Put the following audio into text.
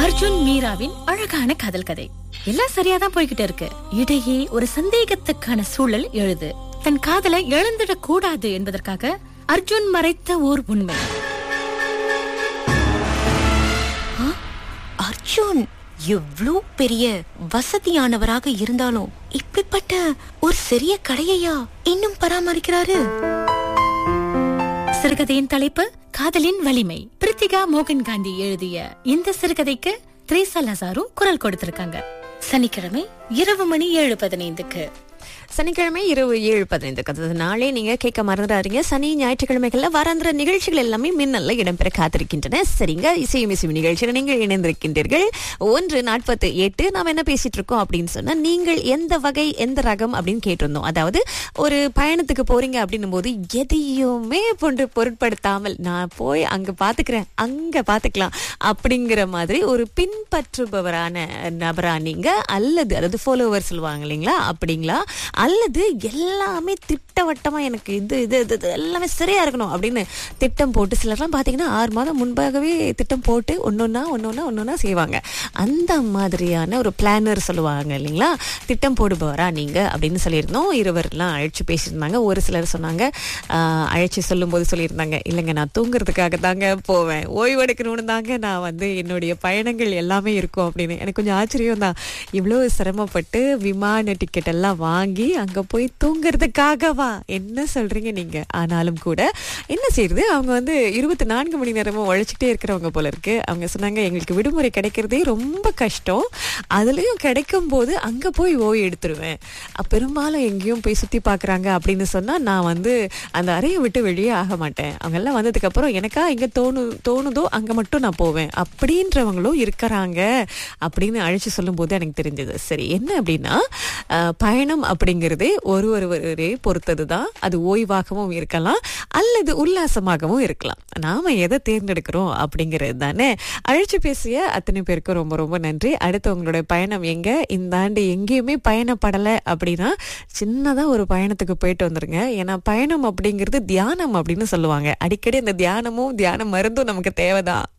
அர்ஜுன் மீராவின் அழகான காதல் கதை எல்லாம் சரியாதான் போய்கிட்டு இருக்கு இடையே ஒரு சந்தேகத்துக்கான சூழல் எழுது தன் காதலை இழந்துடக் கூடாது என்பதற்காக அர்ஜுன் மறைத்த ஓர் உண்மை அர்ஜுன் எவ்ளோ பெரிய வசதியானவராக இருந்தாலும் இப்படிப்பட்ட ஒரு சிறிய கடையையா இன்னும் பராமரிக்கிறாரு சிறுகதையின் தலைப்பு காதலின் வலிமை பிரித்திகா மோகன் காந்தி எழுதிய இந்த சிறுகதைக்கு த்ரேசா லசாரு குரல் கொடுத்திருக்காங்க சனிக்கிழமை இரவு மணி ஏழு பதினைந்துக்கு சனிக்கிழமை இரவு ஏழு பதினைந்துக்கு அதாவது நாளே நீங்க கேட்க மறந்துடாதீங்க சனி ஞாயிற்றுக்கிழமைகள்ல வாராந்திர நிகழ்ச்சிகள் எல்லாமே மின்னல்ல இடம்பெற காத்திருக்கின்றன சரிங்க இசையும் இசையும் நிகழ்ச்சியில் நீங்கள் இணைந்திருக்கின்றீர்கள் ஒன்று நாற்பத்து எட்டு நாம் என்ன பேசிட்டு இருக்கோம் அப்படின்னு சொன்னா நீங்கள் எந்த வகை எந்த ரகம் அப்படின்னு கேட்டிருந்தோம் அதாவது ஒரு பயணத்துக்கு போறீங்க அப்படின்னும் போது எதையுமே போன்று பொருட்படுத்தாமல் நான் போய் அங்க பாத்துக்கிறேன் அங்க பாத்துக்கலாம் அப்படிங்கிற மாதிரி ஒரு பின்பற்றுபவரான நபரா நீங்க அல்லது அதாவது ஃபாலோவர் சொல்லுவாங்க இல்லைங்களா அப்படிங்களா அல்லது எல்லாமே திட்டவட்டமா எனக்கு இது இது இது இது எல்லாமே சரியா இருக்கணும் அப்படின்னு திட்டம் போட்டு சிலர்லாம் பாத்தீங்கன்னா ஆறு மாதம் முன்பாகவே திட்டம் போட்டு ஒன்னொன்னா ஒன்னொன்னா ஒன்னொன்னா செய்வாங்க அந்த மாதிரியான ஒரு பிளானர் சொல்லுவாங்க இல்லைங்களா திட்டம் போடுபவரா நீங்க அப்படின்னு சொல்லியிருந்தோம் இருவர்லாம் அழைச்சு பேசியிருந்தாங்க ஒரு சிலர் சொன்னாங்க ஆஹ், அழைச்சு சொல்லும்போது சொல்லியிருந்தாங்க இல்லைங்க நான் தூங்குறதுக்காக தாங்க போவேன் ஓய்வு எடுக்கணும்னு தாங்க நான் வந்து என்னுடைய பயணங்கள் எல்லாமே இருக்கும் அப்படின்னு எனக்கு கொஞ்சம் ஆச்சரியம் தான் இவ்வளோ சிரமப்பட்டு விமான டிக்கெட் எல்லாம் வாங்கி அங்க போய் தூங்குறதுக்காகவா என்ன சொல்றீங்க நீங்க ஆனாலும் கூட என்ன செய்யுது அவங்க வந்து இருபத்தி நான்கு மணி நேரமும் உழைச்சிட்டே இருக்கிறவங்க போல இருக்கு அவங்க சொன்னாங்க எங்களுக்கு விடுமுறை கிடைக்கிறதே ரொம்ப கஷ்டம் அதுலயும் கிடைக்கும் போது அங்க போய் ஓய்வு எடுத்துருவேன் அஹ் பெரும்பாலும் எங்கேயும் போய் சுத்தி பார்க்கறாங்க அப்படின்னு சொன்னா நான் வந்து அந்த அறையை விட்டு வெளியே ஆக மாட்டேன் அவங்க எல்லாம் வந்ததுக்கு அப்புறம் எனக்கா எங்க தோணு தோணுதோ அங்க மட்டும் நான் போவேன் அப்படின்றவங்களும் இருக்கிறாங்க அப்படின்னு அழைச்சு சொல்லும்போது எனக்கு தெரிஞ்சது சரி என்ன அப்படின்னா அஹ், பயணம் அப்படிங்கிறதே ஒரு ஒருவரே பொறுத்தது தான் அது ஓய்வாகவும் இருக்கலாம் அல்லது உல்லாசமாகவும் இருக்கலாம் நாம எதை தேர்ந்தெடுக்கிறோம் அப்படிங்கிறது தானே அழைச்சு பேசிய அத்தனை பேருக்கும் ரொம்ப ரொம்ப நன்றி அடுத்து உங்களோட பயணம் எங்க இந்த ஆண்டு எங்கேயுமே பயணப்படலை அப்படின்னா சின்னதா ஒரு பயணத்துக்கு போயிட்டு வந்துருங்க ஏன்னா பயணம் அப்படிங்கிறது தியானம் அப்படின்னு சொல்லுவாங்க அடிக்கடி அந்த தியானமும் தியான மருந்தும் நமக்கு தேவைதான்